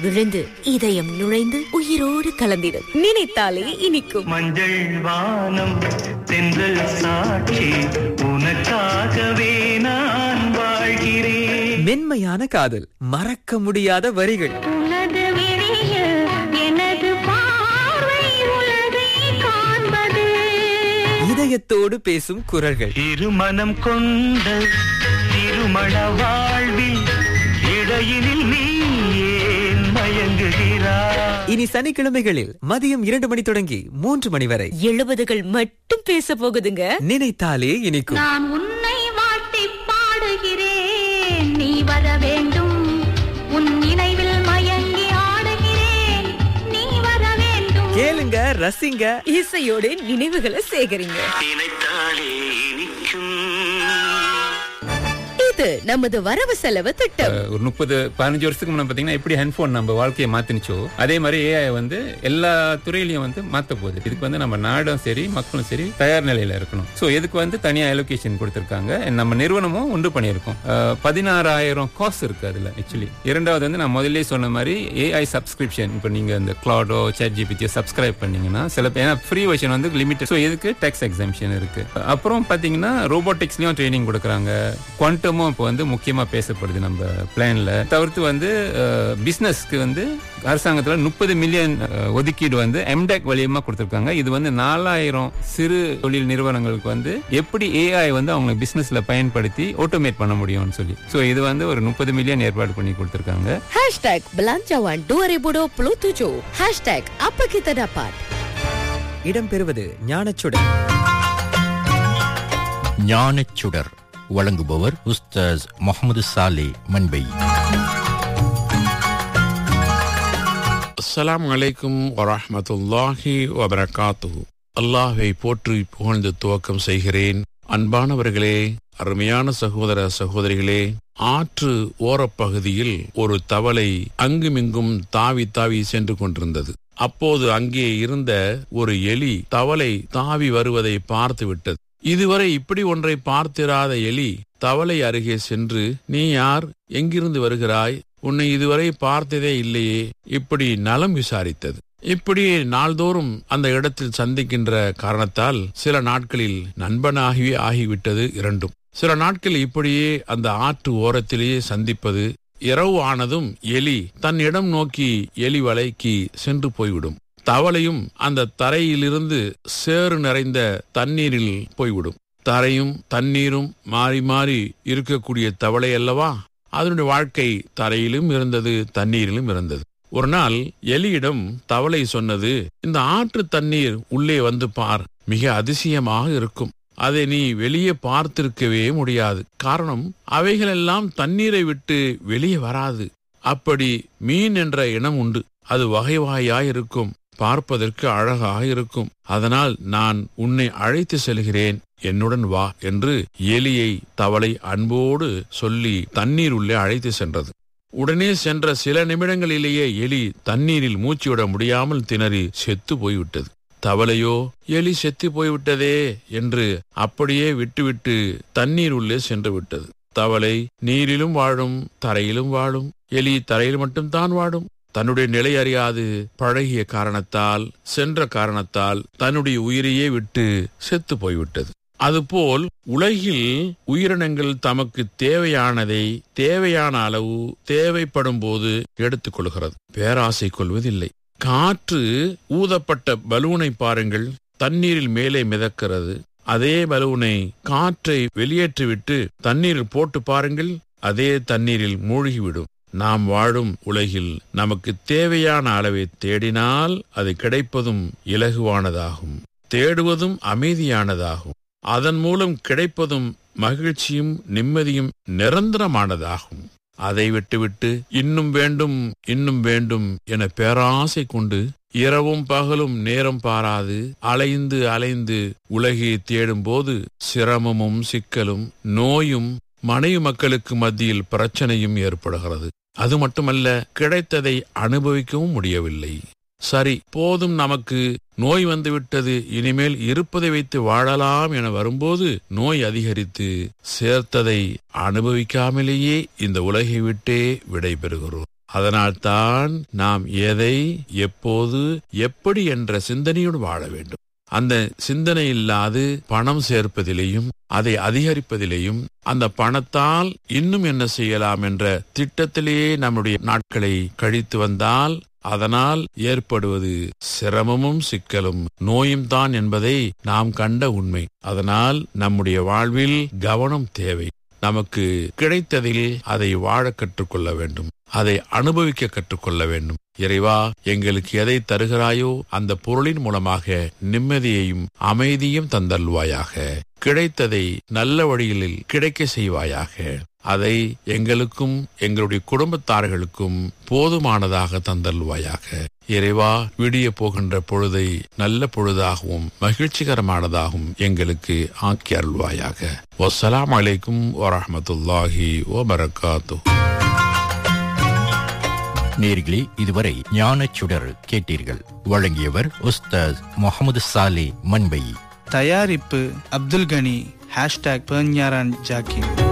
விழுந்து இதயம் நுழைந்து உயிரோடு கலந்திடும் நினைத்தாலே இனிக்கும் மஞ்சள் வானம் தென்றல் சாட்சி உனக்காகவே நான் வாழ்கிறேன் மென்மையான காதல் மறக்க முடியாத வரிகள் உனது விழிய எனது பார்வை உலகை காண்பது இதயத்தோடு பேசும் குரல்கள் திருமணம் கொண்ட திருமண வாழ்வில் இடையினில் நீ ஏன் மயங்குகிறாய் இனி சனிக்கிழமைகளில் மதியம் இரண்டு மணி தொடங்கி மூன்று மணி வரை எழுபதுகள் மட்டும் பேச போகுதுங்க நினைத்தாலே இனிக்கும் நான் உன்னை வாழ்த்தி பாடுகிறேன் நீ வர வேண்டும் உன் நினைவில் மயங்கி ஆடுகிறேன் நீ வர வேண்டும் கேளுங்க ரசிங்க இசையோடு நினைவுகளை சேகரிங்க நினைத்தாலே இனிக்கும் இது நமது வரவு செலவு திட்டம் ஒரு முப்பது பதினஞ்சு வருஷத்துக்கு முன்ன பாத்தீங்கன்னா எப்படி ஹெட்போன் நம்ம வாழ்க்கையை மாத்தினுச்சோ அதே மாதிரி ஏஐ வந்து எல்லா துறையிலையும் வந்து மாத்த போகுது இதுக்கு வந்து நம்ம நாடும் சரி மக்களும் சரி தயார் நிலையில இருக்கணும் சோ இதுக்கு வந்து தனியா அலோகேஷன் கொடுத்திருக்காங்க நம்ம நிறுவனமும் உண்டு பண்ணியிருக்கோம் அஹ், பதினாறாயிரம் காசு இருக்கு அதுல ஆக்சுவலி இரண்டாவது வந்து நான் முதல்ல சொன்ன மாதிரி ஏஐ சப்ஸ்கிரிப்ஷன் இப்போ நீங்க இந்த கிளாடோ சேட் ஜிபிடியோ சப்ஸ்கிரைப் பண்ணீங்கன்னா சில பேர் ஏன்னா ஃப்ரீ வெர்ஷன் வந்து லிமிட்டட் ஸோ இதுக்கு டேக்ஸ் எக்ஸாம்ஷன் இருக்கு அப்புறம் பாத்தீங்கன்னா ரோபோட்டிக்ஸ்லயும் ட்ரைனிங் கொடுக்குறாங்க குவாண்டமும் இப்போ வந்து முக்கியமா பேசப்படுது நம்ம பிளான்ல தவிர்த்து வந்து பிசினஸ்க்கு வந்து அரசாங்கத்துல முப்பது மில்லியன் ஒதுக்கீடு வந்து எம்டெக் வழியமா கொடுத்திருக்காங்க இது வந்து நாலாயிரம் சிறு தொழில் நிறுவனங்களுக்கு வந்து எப்படி ஏஐ வந்து அவங்க பிசினஸ்ல பயன்படுத்தி ஆட்டோமேட் பண்ண முடியும்னு சொல்லி ஸோ இது வந்து ஒரு முப்பது மில்லியன் ஏற்பாடு பண்ணி கொடுத்திருக்காங்க ஹேஷ்டாக் பிளாஞ்சாவான் டூரேபுடோ ப்ளூத்துஜோ ஹேஷ்டாக் அப்பகித்த டபாட் இடம்பெறுவது ஞானச்சுடர் ஞானச்சுடர் வழங்குபவர் உஸ்தாஸ் முகமது சாலே மண்பை அஸ்ஸலாமு அலைக்கும் வரஹ்மத்துல்லாஹி வபரகாத்துஹு அல்லாஹை போற்றி புகழ்ந்து துவக்கம் செய்கிறேன் அன்பானவர்களே அருமையான சகோதர சகோதரிகளே ஆற்று ஓரப்பகுதியில் ஒரு தவளை அங்குமிங்கும் தாவி தாவி சென்று கொண்டிருந்தது அப்போது அங்கே இருந்த ஒரு எலி தவளை தாவி வருவதை பார்த்து விட்டது இதுவரை இப்படி ஒன்றை பார்த்திராத எலி தவளை அருகே சென்று நீ யார் எங்கிருந்து வருகிறாய் உன்னை இதுவரை பார்த்ததே இல்லையே இப்படி நலம் விசாரித்தது இப்படி நாள்தோறும் அந்த இடத்தில் சந்திக்கின்ற காரணத்தால் சில நாட்களில் நண்பனாகவே ஆகிவிட்டது இரண்டும் சில நாட்கள் இப்படியே அந்த ஆற்று ஓரத்திலேயே சந்திப்பது இரவு ஆனதும் எலி தன் இடம் நோக்கி எலி வலைக்கு சென்று போய்விடும் தவளையும் அந்த தரையிலிருந்து சேறு நிறைந்த தண்ணீரில் போய்விடும் தரையும் தண்ணீரும் மாறி மாறி இருக்கக்கூடிய தவளை அல்லவா அதனுடைய வாழ்க்கை தரையிலும் இருந்தது தண்ணீரிலும் இருந்தது ஒரு நாள் எலியிடம் தவளை சொன்னது இந்த ஆற்று தண்ணீர் உள்ளே வந்து பார் மிக அதிசயமாக இருக்கும் அதை நீ வெளியே பார்த்திருக்கவே முடியாது காரணம் அவைகளெல்லாம் தண்ணீரை விட்டு வெளியே வராது அப்படி மீன் என்ற இனம் உண்டு அது வகை வகையாயிருக்கும் பார்ப்பதற்கு அழகாக இருக்கும் அதனால் நான் உன்னை அழைத்து செல்கிறேன் என்னுடன் வா என்று எலியை தவளை அன்போடு சொல்லி தண்ணீர் உள்ளே அழைத்து சென்றது உடனே சென்ற சில நிமிடங்களிலேயே எலி தண்ணீரில் மூச்சுவிட முடியாமல் திணறி செத்து போய்விட்டது தவளையோ எலி செத்து போய்விட்டதே என்று அப்படியே விட்டுவிட்டு தண்ணீர் உள்ளே சென்று விட்டது தவளை நீரிலும் வாழும் தரையிலும் வாழும் எலி தரையில் மட்டும்தான் வாழும் தன்னுடைய நிலை அறியாது பழகிய காரணத்தால் சென்ற காரணத்தால் தன்னுடைய உயிரையே விட்டு செத்து போய்விட்டது அதுபோல் உலகில் உயிரினங்கள் தமக்கு தேவையானதை தேவையான அளவு தேவைப்படும் போது எடுத்துக்கொள்கிறது பேராசை கொள்வதில்லை காற்று ஊதப்பட்ட பலூனை பாருங்கள் தண்ணீரில் மேலே மிதக்கிறது அதே பலூனை காற்றை வெளியேற்றிவிட்டு தண்ணீரில் போட்டு பாருங்கள் அதே தண்ணீரில் மூழ்கிவிடும் நாம் வாழும் உலகில் நமக்கு தேவையான அளவை தேடினால் அது கிடைப்பதும் இலகுவானதாகும் தேடுவதும் அமைதியானதாகும் அதன் மூலம் கிடைப்பதும் மகிழ்ச்சியும் நிம்மதியும் நிரந்தரமானதாகும் அதை விட்டுவிட்டு இன்னும் வேண்டும் இன்னும் வேண்டும் என பேராசை கொண்டு இரவும் பகலும் நேரம் பாராது அலைந்து அலைந்து உலகை தேடும்போது சிரமமும் சிக்கலும் நோயும் மனைவி மக்களுக்கு மத்தியில் பிரச்சனையும் ஏற்படுகிறது அது மட்டுமல்ல கிடைத்ததை அனுபவிக்கவும் முடியவில்லை சரி போதும் நமக்கு நோய் வந்துவிட்டது இனிமேல் இருப்பதை வைத்து வாழலாம் என வரும்போது நோய் அதிகரித்து சேர்த்ததை அனுபவிக்காமலேயே இந்த உலகை விட்டே விடை பெறுகிறோம் அதனால்தான் நாம் எதை எப்போது எப்படி என்ற சிந்தனையோடு வாழ வேண்டும் அந்த சிந்தனை இல்லாது பணம் சேர்ப்பதிலேயும் அதை அதிகரிப்பதிலேயும் அந்த பணத்தால் இன்னும் என்ன செய்யலாம் என்ற திட்டத்திலேயே நம்முடைய நாட்களை கழித்து வந்தால் அதனால் ஏற்படுவது சிரமமும் சிக்கலும் நோயும் தான் என்பதை நாம் கண்ட உண்மை அதனால் நம்முடைய வாழ்வில் கவனம் தேவை நமக்கு கிடைத்ததில் அதை வாழ கற்றுக்கொள்ள வேண்டும் அதை அனுபவிக்க கற்றுக்கொள்ள வேண்டும் இறைவா எங்களுக்கு எதை தருகிறாயோ அந்த பொருளின் மூலமாக நிம்மதியையும் அமைதியும் தந்தல்வாயாக கிடைத்ததை நல்ல வழியில் கிடைக்க செய்வாயாக அதை எங்களுக்கும் எங்களுடைய குடும்பத்தார்களுக்கும் போதுமானதாக தந்தல்வாயாக இறைவா விடிய போகின்ற பொழுதை நல்ல பொழுதாகவும் மகிழ்ச்சிகரமானதாகவும் எங்களுக்கு ஆக்கி அருள்வாயாக வசலாம் அலைக்கும் வரமத்துல்லாஹி வபரகாத்து நேர்களே இதுவரை ஞானச் சுடர் கேட்டீர்கள் வழங்கியவர் உஸ்தாஸ் முகமது சாலே மண்பை தயாரிப்பு அப்துல் கனி ஹேஷ்டாக் பெர்ஞாரான் ஜாக்கிர்